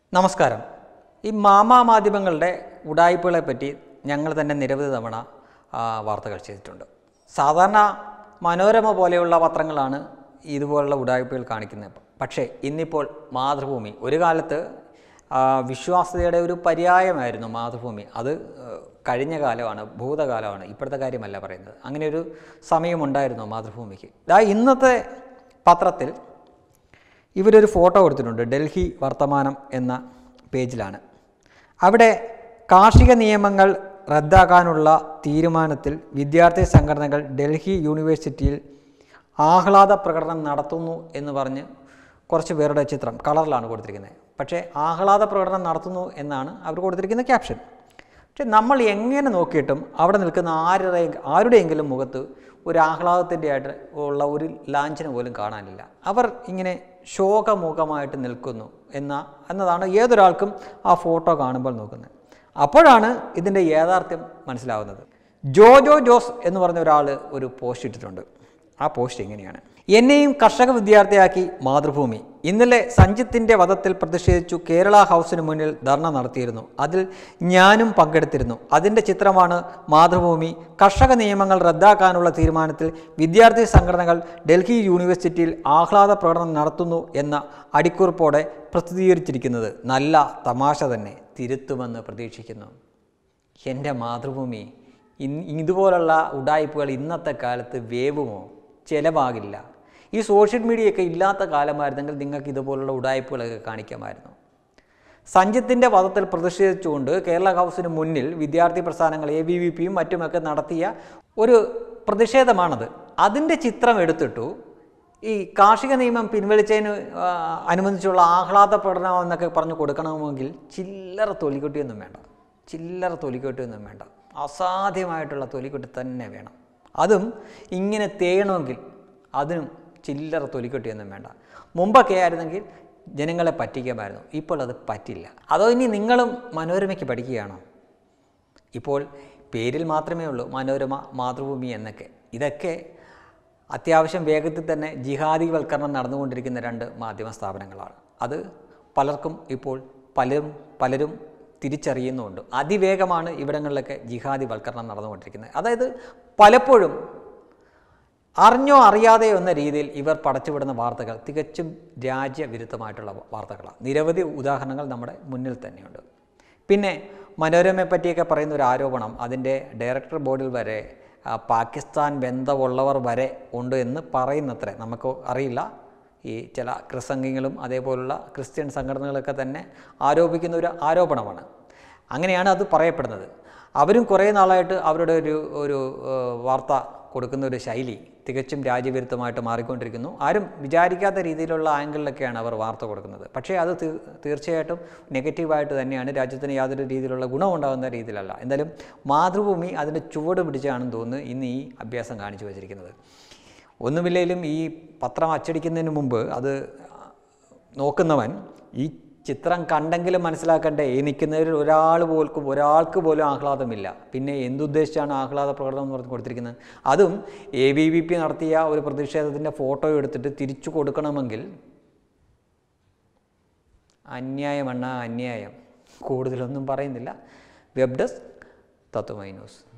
നമസ്കാരം ഈ മാമാ മാധ്യമങ്ങളുടെ ഉടായ്പകളെ പറ്റി ഞങ്ങൾ തന്നെ നിരവധി തവണ ആ, വാർത്തകൾ ചെയ്തിട്ടുണ്ട് സാധാരണ മനോരമ പോലെയുള്ള പത്രങ്ങളാണ് ഇതുപോലുള്ള ഉടായ്പകൾ കാണിക്കുന്നത് പക്ഷേ ഇന്നിപ്പോൾ മാതൃഭൂമി ഒരു കാലത്ത് ആ, വിശ്വാസ്യതയുടെ ഒരു പര്യായമായിരുന്നു മാതൃഭൂമി അത് ഏഹ്, കഴിഞ്ഞ കാലമാണ് ഭൂതകാലമാണ് ഇപ്പോഴത്തെ കാര്യമല്ല പറയുന്നത് അങ്ങനെ ഒരു സമയമുണ്ടായിരുന്നു മാതൃഭൂമിക്ക് ദാ ഇന്നത്തെ പത്രത്തിൽ ഇവരൊരു ഫോട്ടോ കൊടുത്തിട്ടുണ്ട് ഡൽഹി വർത്തമാനം എന്ന പേജിലാണ് അവിടെ കാർഷിക നിയമങ്ങൾ റദ്ദാക്കാനുള്ള തീരുമാനത്തിൽ വിദ്യാർത്ഥി സംഘടനകൾ ഡൽഹി യൂണിവേഴ്സിറ്റിയിൽ ആഹ്ലാദ പ്രകടനം നടത്തുന്നു എന്ന് പറഞ്ഞ് കുറച്ച് പേരുടെ ചിത്രം കളറിലാണ് കൊടുത്തിരിക്കുന്നത് പക്ഷേ ആഹ്ലാദ പ്രകടനം നടത്തുന്നു എന്നാണ് അവർ കൊടുത്തിരിക്കുന്ന ക്യാപ്ഷൻ പക്ഷെ നമ്മൾ എങ്ങനെ നോക്കിയിട്ടും അവിടെ നിൽക്കുന്ന ആരുടെ ആരുടെയെങ്കിലും മുഖത്ത് ഒരു ആഹ്ലാദത്തിൻ്റെ ആയിട്ട് ഉള്ള ഒരു ലാഞ്ചന പോലും കാണാനില്ല അവർ ഇങ്ങനെ ശോകമുഖമായിട്ട് നിൽക്കുന്നു എന്ന എന്നതാണ് ഏതൊരാൾക്കും ആ ഫോട്ടോ കാണുമ്പോൾ നോക്കുന്നത് അപ്പോഴാണ് ഇതിൻ്റെ യാഥാർത്ഥ്യം മനസ്സിലാവുന്നത് ജോജോ ജോസ് എന്ന് പറഞ്ഞ ഒരാൾ ഒരു പോസ്റ്റ് ഇട്ടിട്ടുണ്ട് ആ പോസ്റ്റ് എങ്ങനെയാണ് എന്നെയും കർഷക വിദ്യാർത്ഥിയാക്കി മാതൃഭൂമി ഇന്നലെ സഞ്ജിത്തിൻ്റെ വധത്തിൽ പ്രതിഷേധിച്ചു കേരള ഹൗസിന് മുന്നിൽ ധർണ നടത്തിയിരുന്നു അതിൽ ഞാനും പങ്കെടുത്തിരുന്നു അതിൻ്റെ ചിത്രമാണ് മാതൃഭൂമി കർഷക നിയമങ്ങൾ റദ്ദാക്കാനുള്ള തീരുമാനത്തിൽ വിദ്യാർത്ഥി സംഘടനകൾ ഡൽഹി യൂണിവേഴ്സിറ്റിയിൽ ആഹ്ലാദ പ്രകടനം നടത്തുന്നു എന്ന അടിക്കുറിപ്പോടെ പ്രസിദ്ധീകരിച്ചിരിക്കുന്നത് നല്ല തമാശ തന്നെ തിരുത്തുമെന്ന് പ്രതീക്ഷിക്കുന്നു എൻ്റെ മാതൃഭൂമി ഇൻ ഇതുപോലുള്ള ഉഡായിപ്പുകൾ ഇന്നത്തെ കാലത്ത് വേവുമോ ചിലവാകില്ല ഈ സോഷ്യൽ മീഡിയയൊക്കെ ഇല്ലാത്ത കാലമായിരുന്നെങ്കിൽ നിങ്ങൾക്ക് ഇതുപോലുള്ള ഉഡായിപ്പുകളൊക്കെ കാണിക്കാമായിരുന്നു സഞ്ജിത്തിൻ്റെ വധത്തിൽ പ്രതിഷേധിച്ചുകൊണ്ട് കേരള ഹൗസിന് മുന്നിൽ വിദ്യാർത്ഥി പ്രസ്ഥാനങ്ങൾ എ ബി വി പിയും മറ്റുമൊക്കെ നടത്തിയ ഒരു പ്രതിഷേധമാണത് അതിൻ്റെ ചിത്രം എടുത്തിട്ടു ഈ കാർഷിക നിയമം പിൻവലിച്ചതിന് ആ, അനുബന്ധിച്ചുള്ള ആഹ്ലാദ പ്രകടനം എന്നൊക്കെ പറഞ്ഞു കൊടുക്കണമെങ്കിൽ ചില്ലറ തൊലിക്കൊട്ടിയൊന്നും വേണ്ട ചില്ലറ തൊലിക്കൊട്ടിയൊന്നും വേണ്ട അസാധ്യമായിട്ടുള്ള തൊലിക്കൊട്ടി തന്നെ വേണം അതും ഇങ്ങനെ തേയണമെങ്കിൽ അതിനും ചില്ലറ തൊലിക്കൊട്ടിയൊന്നും വേണ്ട മുമ്പൊക്കെ ആയിരുന്നെങ്കിൽ ജനങ്ങളെ പറ്റിക്കാമായിരുന്നു ഇപ്പോൾ അത് പറ്റില്ല അതോ ഇനി നിങ്ങളും മനോരമയ്ക്ക് പഠിക്കുകയാണോ ഇപ്പോൾ പേരിൽ മാത്രമേ ഉള്ളൂ മനോരമ മാതൃഭൂമി എന്നൊക്കെ ഇതൊക്കെ അത്യാവശ്യം വേഗത്തിൽ തന്നെ ജിഹാദിവൽക്കരണം നടന്നുകൊണ്ടിരിക്കുന്ന രണ്ട് മാധ്യമ സ്ഥാപനങ്ങളാണ് അത് പലർക്കും ഇപ്പോൾ പലരും പലരും തിരിച്ചറിയുന്നുമുണ്ട് അതിവേഗമാണ് ഇവിടങ്ങളിലൊക്കെ ജിഹാദിവൽക്കരണം നടന്നുകൊണ്ടിരിക്കുന്നത് അതായത് പലപ്പോഴും അറിഞ്ഞോ അറിയാതെയോ എന്ന രീതിയിൽ ഇവർ പടച്ചുവിടുന്ന വാർത്തകൾ തികച്ചും രാജ്യവിരുദ്ധമായിട്ടുള്ള വാർത്തകളാണ് നിരവധി ഉദാഹരണങ്ങൾ നമ്മുടെ മുന്നിൽ തന്നെയുണ്ട് പിന്നെ മനോരമയെ പറ്റിയൊക്കെ പറയുന്ന ഒരു ആരോപണം അതിൻ്റെ ഡയറക്ടർ ബോർഡിൽ വരെ ആ, പാകിസ്ഥാൻ ബന്ധമുള്ളവർ വരെ ഉണ്ട് എന്ന് പറയുന്നത്രേ നമുക്ക് അറിയില്ല ഈ ചില ക്രിസംഗികളും അതേപോലുള്ള ക്രിസ്ത്യൻ സംഘടനകളൊക്കെ തന്നെ ആരോപിക്കുന്ന ഒരു ആരോപണമാണ് അങ്ങനെയാണ് അത് പറയപ്പെടുന്നത് അവരും കുറേ നാളായിട്ട് അവരുടെ ഒരു ഒരു ഏഹ്, വാർത്ത കൊടുക്കുന്ന ഒരു ശൈലി തികച്ചും രാജ്യവിരുദ്ധമായിട്ട് മാറിക്കൊണ്ടിരിക്കുന്നു ആരും വിചാരിക്കാത്ത രീതിയിലുള്ള ആംഗിളിലൊക്കെയാണ് അവർ വാർത്ത കൊടുക്കുന്നത് പക്ഷേ അത് തീ- തീർച്ചയായിട്ടും നെഗറ്റീവായിട്ട് തന്നെയാണ് രാജ്യത്തിന് യാതൊരു രീതിയിലുള്ള ഗുണമുണ്ടാകുന്ന രീതിയിലല്ല എന്തായാലും മാതൃഭൂമി അതിൻ്റെ ചുവട് പിടിച്ചാണെന്ന് തോന്നുന്നു ഇന്ന് ഈ അഭ്യാസം കാണിച്ചു വച്ചിരിക്കുന്നത് ഒന്നുമില്ലെങ്കിലും ഈ പത്രം അച്ചടിക്കുന്നതിന് മുമ്പ് അത് നോക്കുന്നവൻ ഈ ചിത്രം കണ്ടെങ്കിലും മനസ്സിലാക്കണ്ടേ ഈ നിൽക്കുന്നവരിൽ ഒരാൾ പോലും ഒരാൾക്ക് പോലും ആഹ്ലാദമില്ല പിന്നെ എന്തുദ്ദേശിച്ചാണ് ആഹ്ലാദ പ്രകടനം എന്ന് പറഞ്ഞ് കൊടുത്തിരിക്കുന്നത് അതും എ ബി വി പി നടത്തിയ ഒരു പ്രതിഷേധത്തിൻ്റെ ഫോട്ടോ എടുത്തിട്ട് തിരിച്ചു കൊടുക്കണമെങ്കിൽ അന്യായമണ്ണ അന്യായം കൂടുതലൊന്നും പറയുന്നില്ല വെബ് ഡെസ്ക് തത്വമൈ ന്യൂസ്